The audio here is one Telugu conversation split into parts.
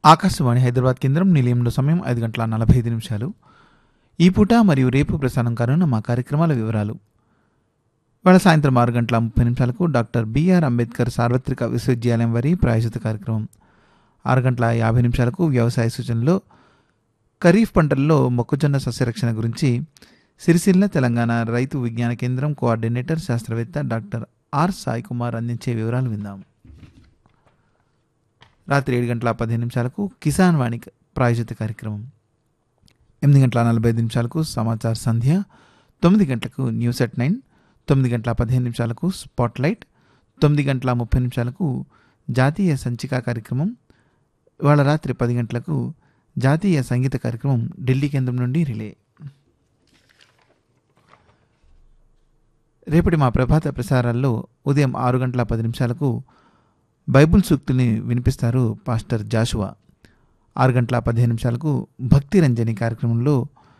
ఆకాశవాణి హైదరాబాద్ కేంద్రం నిలయంలో సమయం ఐదు గంటల నలభై ఐదు నిమిషాలు ఈ పూట మరియు రేపు ప్రసారం కానున్న మా కార్యక్రమాల వివరాలు ఇవాళ సాయంత్రం ఆరు గంటల ముప్పై నిమిషాలకు డాక్టర్ బిఆర్ అంబేద్కర్ సార్వత్రిక విశ్వవిద్యాలయం వారి ప్రాయశిత కార్యక్రమం ఆరు గంటల యాభై నిమిషాలకు వ్యవసాయ సూచనలో ఖరీఫ్ పంటల్లో మొక్కజొన్న సస్యరక్షణ గురించి సిరిసిల్ల తెలంగాణ రైతు విజ్ఞాన కేంద్రం కోఆర్డినేటర్ శాస్త్రవేత్త డాక్టర్ ఆర్ సాయి కుమార్ అందించే వివరాలు విందాం రాత్రి ఏడు గంటల పదిహేను నిమిషాలకు కిసాన్ వాణి ప్రాయోజిత కార్యక్రమం ఎనిమిది గంటల నలభై ఐదు నిమిషాలకు సమాచార సంధ్య తొమ్మిది గంటలకు న్యూస్ ఎట్ నైన్ తొమ్మిది గంటల పదిహేను నిమిషాలకు స్పాట్ లైట్ తొమ్మిది గంటల ముప్పై నిమిషాలకు జాతీయ సంచిక కార్యక్రమం ఇవాళ రాత్రి పది గంటలకు జాతీయ సంగీత కార్యక్రమం ఢిల్లీ కేంద్రం నుండి రిలే రేపటి మా ప్రభాత ప్రసారాల్లో ఉదయం ఆరు గంటల పది నిమిషాలకు బైబుల్ సూక్తుల్ని వినిపిస్తారు పాస్టర్ జాషువా ఆరు గంటల పదిహేను నిమిషాలకు భక్తి రంజని కార్యక్రమంలో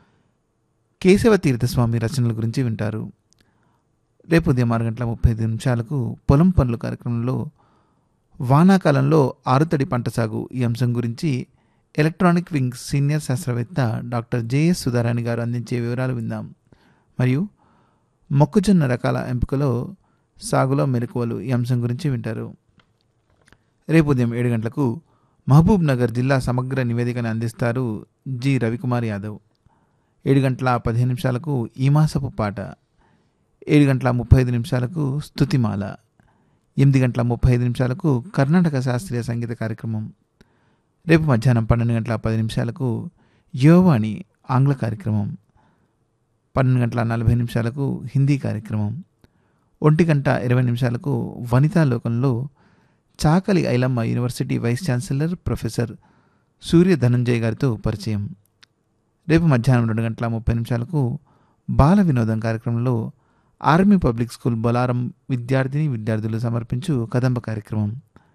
కేశవ తీర్థస్వామి రచనల గురించి వింటారు రేపు ఉదయం ఆరు గంటల ముప్పై ఐదు నిమిషాలకు పొలం పనులు కార్యక్రమంలో వానాకాలంలో ఆరుతడి పంట సాగు ఈ అంశం గురించి ఎలక్ట్రానిక్ వింగ్ సీనియర్ శాస్త్రవేత్త డాక్టర్ జేఎస్ సుధారాణి గారు అందించే వివరాలు విందాం మరియు మొక్కజొన్న రకాల ఎంపికలో సాగులో మెలకువలు ఈ అంశం గురించి వింటారు రేపు ఉదయం ఏడు గంటలకు మహబూబ్ నగర్ జిల్లా సమగ్ర నివేదికను అందిస్తారు జి రవికుమార్ యాదవ్ ఏడు గంటల పదిహేను నిమిషాలకు ఈ మాసపు పాట ఏడు గంటల ముప్పై ఐదు నిమిషాలకు స్తుతిమాల ఎనిమిది గంటల ముప్పై ఐదు నిమిషాలకు కర్ణాటక శాస్త్రీయ సంగీత కార్యక్రమం రేపు మధ్యాహ్నం పన్నెండు గంటల పది నిమిషాలకు యోవాణి ఆంగ్ల కార్యక్రమం పన్నెండు గంటల నలభై నిమిషాలకు హిందీ కార్యక్రమం ఒంటి గంట ఇరవై నిమిషాలకు వనితా లోకంలో Chakali Ailamma university vice chancellor professor Surya Dhananjay గారితో పరిచయం రేపు మధ్యాహ్నం రెండు గంటల ముప్పై నిమిషాలకు బాల వినోదం కార్యక్రమంలో ఆర్మీ పబ్లిక్ స్కూల్ బొలారం విద్యార్థిని విద్యార్థులు సమర్పించు కదంబ కార్యక్రమం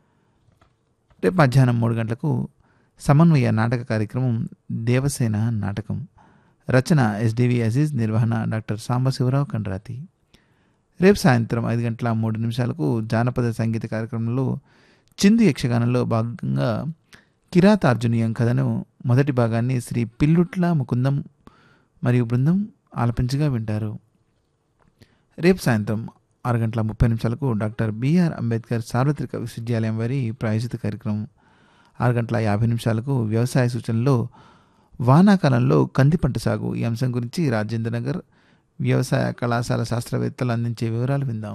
రేపు మధ్యాహ్నం మూడు గంటలకు సమన్వయ నాటక కార్యక్రమం దేవసేన నాటకం రచన ఎస్డివి అజీజ్ నిర్వహణ డాక్టర్ సాంబశివరావు కండ్రాతి రేపు సాయంత్రం ఐదు గంటల మూడు నిమిషాలకు జానపద సంగీత కార్యక్రమంలో చిందు యక్షగానంలో భాగంగా కిరాతార్జునీయం కథను మొదటి భాగాన్ని శ్రీ పిల్లుట్ల ముకుందం మరియు బృందం ఆలపించగా వింటారు రేపు సాయంత్రం ఆరు గంటల ముప్పై నిమిషాలకు డాక్టర్ బిఆర్ అంబేద్కర్ సార్వత్రిక విశ్వవిద్యాలయం వారి ప్రాయోజిత కార్యక్రమం ఆరు గంటల యాభై నిమిషాలకు వ్యవసాయ సూచనలో వానాకాలంలో కంది పంట సాగు ఈ అంశం గురించి రాజేంద్ర నగర్ వ్యవసాయ కళాశాల శాస్త్రవేత్తలు అందించే వివరాలు విందాం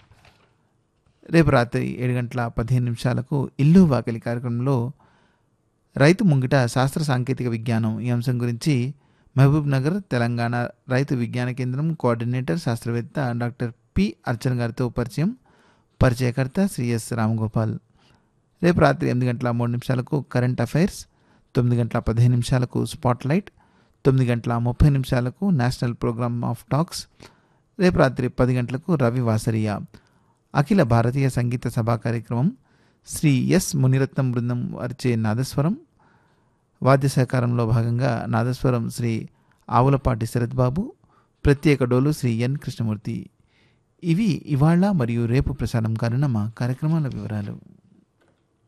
రేపు రాత్రి ఏడు గంటల పదిహేను నిమిషాలకు ఇల్లు వాకిలి కార్యక్రమంలో రైతు ముంగిట శాస్త్ర సాంకేతిక విజ్ఞానం ఈ అంశం గురించి మహబూబ్ నగర్ తెలంగాణ రైతు విజ్ఞాన కేంద్రం కోఆర్డినేటర్ శాస్త్రవేత్త డాక్టర్ పి అర్చన్ గారితో పరిచయం పరిచయకర్త శ్రీ ఎస్ రామగోపాల్ రేపు రాత్రి ఎనిమిది గంటల మూడు నిమిషాలకు కరెంట్ అఫైర్స్ తొమ్మిది గంటల పదిహేను నిమిషాలకు స్పాట్ లైట్ తొమ్మిది గంటల ముప్పై నిమిషాలకు నేషనల్ ప్రోగ్రామ్ ఆఫ్ టాక్స్ రేపు రాత్రి పది గంటలకు రవి వాసరియా అఖిల భారతీయ సంగీత సభా కార్యక్రమం శ్రీ ఎస్ మునిరత్నం బృందం వారిచే నాదస్వరం వాద్య సహకారంలో భాగంగా నాదస్వరం శ్రీ ఆవులపాటి శరత్ బాబు ప్రత్యేక డోలు శ్రీ ఎన్ కృష్ణమూర్తి ఇవి ఇవాళ మరియు రేపు ప్రసారం కానున్న మా కార్యక్రమాల వివరాలు